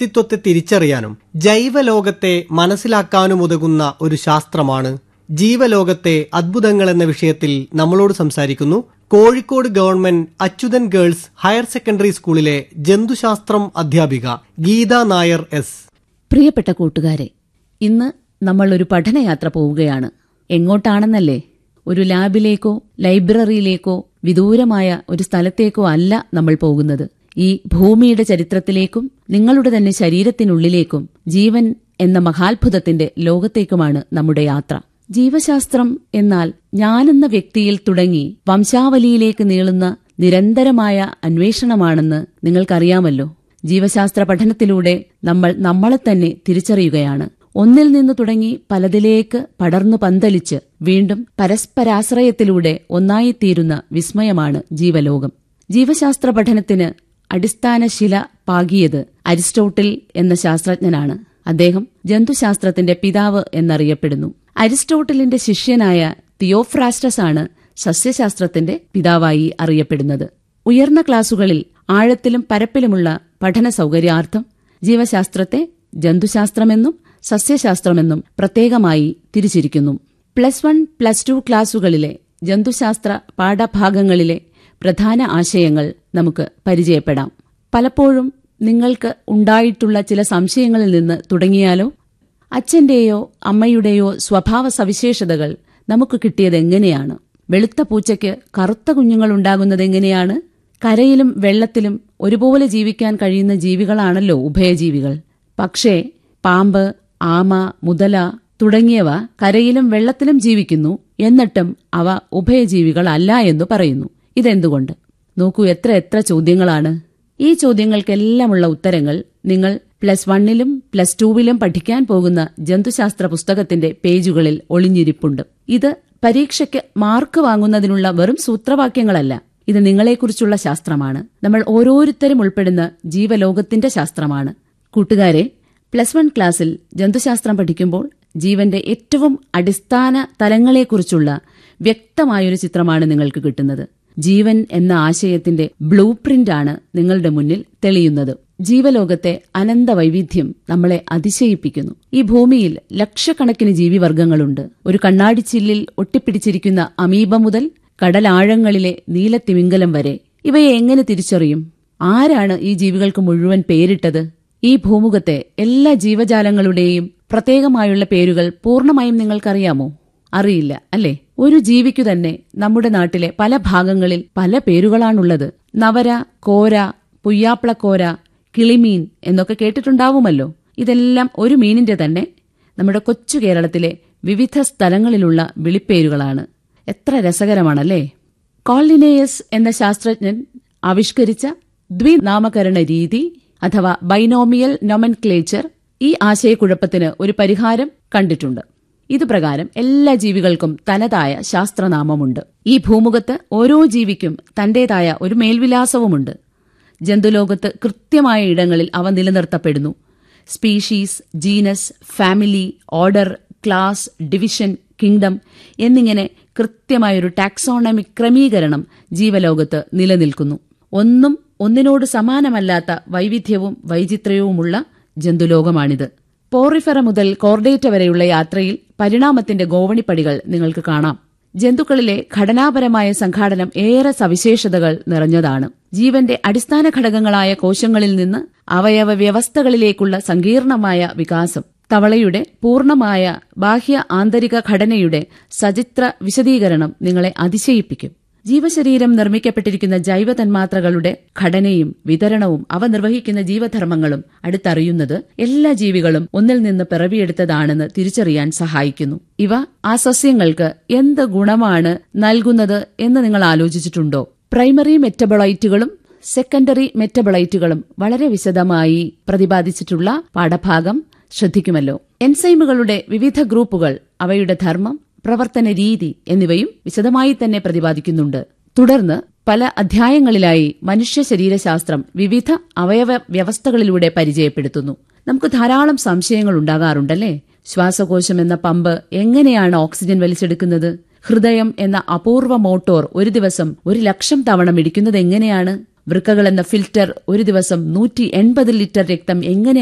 വ്യക്തിത്വത്തെ തിരിച്ചറിയാനും ജൈവലോകത്തെ മനസ്സിലാക്കാനും ഉതകുന്ന ഒരു ശാസ്ത്രമാണ് ജീവലോകത്തെ അദ്ഭുതങ്ങൾ എന്ന വിഷയത്തിൽ നമ്മളോട് സംസാരിക്കുന്നു Kozhikode government Achuthan girls higher secondary സ്കൂളിലെ ജന്തുശാസ്ത്രം അധ്യാപിക ഗീത നായർ എസ് പ്രിയപ്പെട്ട കൂട്ടുകാരെ ഇന്ന് നമ്മൾ ഒരു പഠനയാത്ര പോവുകയാണ് എങ്ങോട്ടാണെന്നല്ലേ ഒരു ലാബിലേക്കോ ലൈബ്രറിയിലേക്കോ വിദൂരമായ ഒരു സ്ഥലത്തേക്കോ അല്ല നമ്മൾ പോകുന്നത് ഈ ഭൂമിയുടെ ചരിത്രത്തിലേക്കും നിങ്ങളുടെ തന്നെ ശരീരത്തിനുള്ളിലേക്കും ജീവൻ എന്ന മഹാത്ഭുതത്തിന്റെ ലോകത്തേക്കുമാണ് നമ്മുടെ യാത്ര ജീവശാസ്ത്രം എന്നാൽ ഞാനെന്ന വ്യക്തിയിൽ തുടങ്ങി വംശാവലിയിലേക്ക് നീളുന്ന നിരന്തരമായ അന്വേഷണമാണെന്ന് നിങ്ങൾക്കറിയാമല്ലോ ജീവശാസ്ത്ര പഠനത്തിലൂടെ നമ്മൾ നമ്മളെ തന്നെ തിരിച്ചറിയുകയാണ് ഒന്നിൽ നിന്ന് തുടങ്ങി പലതിലേക്ക് പടർന്നു പന്തലിച്ച് വീണ്ടും പരസ്പരാശ്രയത്തിലൂടെ ഒന്നായിത്തീരുന്ന വിസ്മയമാണ് ജീവലോകം ജീവശാസ്ത്ര പഠനത്തിന് അടിസ്ഥാന ശില പാകിയത് അരിസ്റ്റോട്ടിൽ എന്ന ശാസ്ത്രജ്ഞനാണ് അദ്ദേഹം ജന്തുശാസ്ത്രത്തിന്റെ പിതാവ് എന്നറിയപ്പെടുന്നു അരിസ്റ്റോട്ടലിന്റെ ശിഷ്യനായ തിയോഫ്രാസ്റ്റസ് ആണ് സസ്യശാസ്ത്രത്തിന്റെ പിതാവായി അറിയപ്പെടുന്നത് ഉയർന്ന ക്ലാസുകളിൽ ആഴത്തിലും പരപ്പിലുമുള്ള പഠന സൗകര്യാർത്ഥം ജീവശാസ്ത്രത്തെ ജന്തുശാസ്ത്രമെന്നും സസ്യശാസ്ത്രമെന്നും പ്രത്യേകമായി തിരിച്ചിരിക്കുന്നു പ്ലസ് വൺ പ്ലസ് ടു ക്ലാസുകളിലെ ജന്തുശാസ്ത്ര പാഠഭാഗങ്ങളിലെ പ്രധാന ആശയങ്ങൾ നമുക്ക് പരിചയപ്പെടാം പലപ്പോഴും നിങ്ങൾക്ക് ഉണ്ടായിട്ടുള്ള ചില സംശയങ്ങളിൽ നിന്ന് തുടങ്ങിയാലോ അച്ഛന്റെയോ അമ്മയുടെയോ സ്വഭാവ സവിശേഷതകൾ നമുക്ക് കിട്ടിയത് എങ്ങനെയാണ് വെളുത്ത പൂച്ചയ്ക്ക് കറുത്ത കുഞ്ഞുങ്ങൾ ഉണ്ടാകുന്നത് എങ്ങനെയാണ് കരയിലും വെള്ളത്തിലും ഒരുപോലെ ജീവിക്കാൻ കഴിയുന്ന ജീവികളാണല്ലോ ഉഭയജീവികൾ പക്ഷേ പാമ്പ് ആമ മുതല തുടങ്ങിയവ കരയിലും വെള്ളത്തിലും ജീവിക്കുന്നു എന്നിട്ടും അവ ഉഭയജീവികളല്ല എന്ന് പറയുന്നു ഇതെന്തുകൊണ്ട് നോക്കൂ എത്ര എത്ര ചോദ്യങ്ങളാണ് ഈ ചോദ്യങ്ങൾക്കെല്ലാമുള്ള ഉത്തരങ്ങൾ നിങ്ങൾ പ്ലസ് വണ്ണിലും പ്ലസ് ടൂവിലും പഠിക്കാൻ പോകുന്ന ജന്തുശാസ്ത്ര പുസ്തകത്തിന്റെ പേജുകളിൽ ഒളിഞ്ഞിരിപ്പുണ്ട് ഇത് പരീക്ഷയ്ക്ക് മാർക്ക് വാങ്ങുന്നതിനുള്ള വെറും സൂത്രവാക്യങ്ങളല്ല ഇത് നിങ്ങളെക്കുറിച്ചുള്ള ശാസ്ത്രമാണ് നമ്മൾ ഓരോരുത്തരും ഉൾപ്പെടുന്ന ജീവലോകത്തിന്റെ ശാസ്ത്രമാണ് കൂട്ടുകാരെ പ്ലസ് വൺ ക്ലാസ്സിൽ ജന്തുശാസ്ത്രം പഠിക്കുമ്പോൾ ജീവന്റെ ഏറ്റവും അടിസ്ഥാന തലങ്ങളെക്കുറിച്ചുള്ള വ്യക്തമായൊരു ചിത്രമാണ് നിങ്ങൾക്ക് കിട്ടുന്നത് ജീവൻ എന്ന ആശയത്തിന്റെ ബ്ലൂ പ്രിന്റാണ് നിങ്ങളുടെ മുന്നിൽ തെളിയുന്നത് ജീവലോകത്തെ അനന്ത വൈവിധ്യം നമ്മളെ അതിശയിപ്പിക്കുന്നു ഈ ഭൂമിയിൽ ലക്ഷക്കണക്കിന് ജീവിവർഗങ്ങളുണ്ട് ഒരു കണ്ണാടിച്ചില്ലിൽ ഒട്ടിപ്പിടിച്ചിരിക്കുന്ന അമീബ മുതൽ കടലാഴങ്ങളിലെ നീലത്തിമിംഗലം വരെ ഇവയെ എങ്ങനെ തിരിച്ചറിയും ആരാണ് ഈ ജീവികൾക്ക് മുഴുവൻ പേരിട്ടത് ഈ ഭൂമുഖത്തെ എല്ലാ ജീവജാലങ്ങളുടെയും പ്രത്യേകമായുള്ള പേരുകൾ പൂർണ്ണമായും നിങ്ങൾക്കറിയാമോ അറിയില്ല അല്ലേ ഒരു ജീവിക്കു തന്നെ നമ്മുടെ നാട്ടിലെ പല ഭാഗങ്ങളിൽ പല പേരുകളാണുള്ളത് നവര കോര പുയ്യാപ്ലക്കോര കിളിമീൻ എന്നൊക്കെ കേട്ടിട്ടുണ്ടാവുമല്ലോ ഇതെല്ലാം ഒരു മീനിന്റെ തന്നെ നമ്മുടെ കൊച്ചു കേരളത്തിലെ വിവിധ സ്ഥലങ്ങളിലുള്ള വിളിപ്പേരുകളാണ് എത്ര രസകരമാണല്ലേ കോളിനേയസ് എന്ന ശാസ്ത്രജ്ഞൻ ആവിഷ്കരിച്ച ദ്വിനാമകരണ രീതി അഥവാ ബൈനോമിയൽ നൊമൻക്ലേച്ചർ ഈ ആശയക്കുഴപ്പത്തിന് ഒരു പരിഹാരം കണ്ടിട്ടുണ്ട് ഇതുപ്രകാരം എല്ലാ ജീവികൾക്കും തനതായ ശാസ്ത്രനാമമുണ്ട് ഈ ഭൂമുഖത്ത് ഓരോ ജീവിക്കും തന്റേതായ ഒരു മേൽവിലാസവുമുണ്ട് ജന്തുലോകത്ത് കൃത്യമായ ഇടങ്ങളിൽ അവ നിലനിർത്തപ്പെടുന്നു species genus family order class division kingdom എന്നിങ്ങനെ കൃത്യമായൊരു ടാക്സോണമിക് ക്രമീകരണം ജീവലോകത്ത് നിലനിൽക്കുന്നു ഒന്നും ഒന്നിനോട് സമാനമല്ലാത്ത വൈവിധ്യവും വൈചിത്ര്യവുമുള്ള ജന്തുലോകമാണിത് പോറിഫെറ മുതൽ കോർഡേറ്റ വരെയുള്ള യാത്രയിൽ പരിണാമത്തിന്റെ ഗോവണിപ്പടികൾ നിങ്ങൾക്ക് കാണാം ജന്തുക്കളിലെ ഘടനാപരമായ സംഘാടനം ഏറെ സവിശേഷതകൾ നിറഞ്ഞതാണ് ജീവന്റെ അടിസ്ഥാന ഘടകങ്ങളായ കോശങ്ങളിൽ നിന്ന് അവയവ വ്യവസ്ഥകളിലേക്കുള്ള സങ്കീർണമായ വികാസം തവളയുടെ പൂർണ്ണമായ ബാഹ്യ ആന്തരിക ഘടനയുടെ സചിത്ര വിശദീകരണം നിങ്ങളെ അതിശയിപ്പിക്കും ജീവശരീരം നിർമ്മിക്കപ്പെട്ടിരിക്കുന്ന ജൈവ തന്മാത്രകളുടെ ഘടനയും വിതരണവും അവ നിർവഹിക്കുന്ന ജീവധർമ്മങ്ങളും അടുത്തറിയുന്നത് എല്ലാ ജീവികളും ഒന്നിൽ നിന്ന് പിറവിയെടുത്തതാണെന്ന് തിരിച്ചറിയാൻ സഹായിക്കുന്നു ഇവ ആ സസ്യങ്ങൾക്ക് എന്ത് ഗുണമാണ് നൽകുന്നത് എന്ന് നിങ്ങൾ ആലോചിച്ചിട്ടുണ്ടോ പ്രൈമറി മെറ്റബോളൈറ്റുകളും സെക്കൻഡറി മെറ്റബോളൈറ്റുകളും വളരെ വിശദമായി പ്രതിപാദിച്ചിട്ടുള്ള പാഠഭാഗം ശ്രദ്ധിക്കുമല്ലോ എൻസൈമുകളുടെ വിവിധ ഗ്രൂപ്പുകൾ അവയുടെ ധർമ്മം പ്രവർത്തന രീതി എന്നിവയും വിശദമായി തന്നെ പ്രതിപാദിക്കുന്നുണ്ട് തുടർന്ന് പല അധ്യായങ്ങളിലായി മനുഷ്യ ശരീരശാസ്ത്രം വിവിധ അവയവ വ്യവസ്ഥകളിലൂടെ പരിചയപ്പെടുത്തുന്നു നമുക്ക് ധാരാളം സംശയങ്ങൾ ഉണ്ടാകാറുണ്ടല്ലേ ശ്വാസകോശം എന്ന പമ്പ് എങ്ങനെയാണ് ഓക്സിജൻ വലിച്ചെടുക്കുന്നത് ഹൃദയം എന്ന അപൂർവ മോട്ടോർ ഒരു ദിവസം ഒരു ലക്ഷം തവണ മിടിക്കുന്നത് എങ്ങനെയാണ് വൃക്കകൾ എന്ന ഫിൽറ്റർ ഒരു ദിവസം നൂറ്റി എൺപത് ലിറ്റർ രക്തം എങ്ങനെ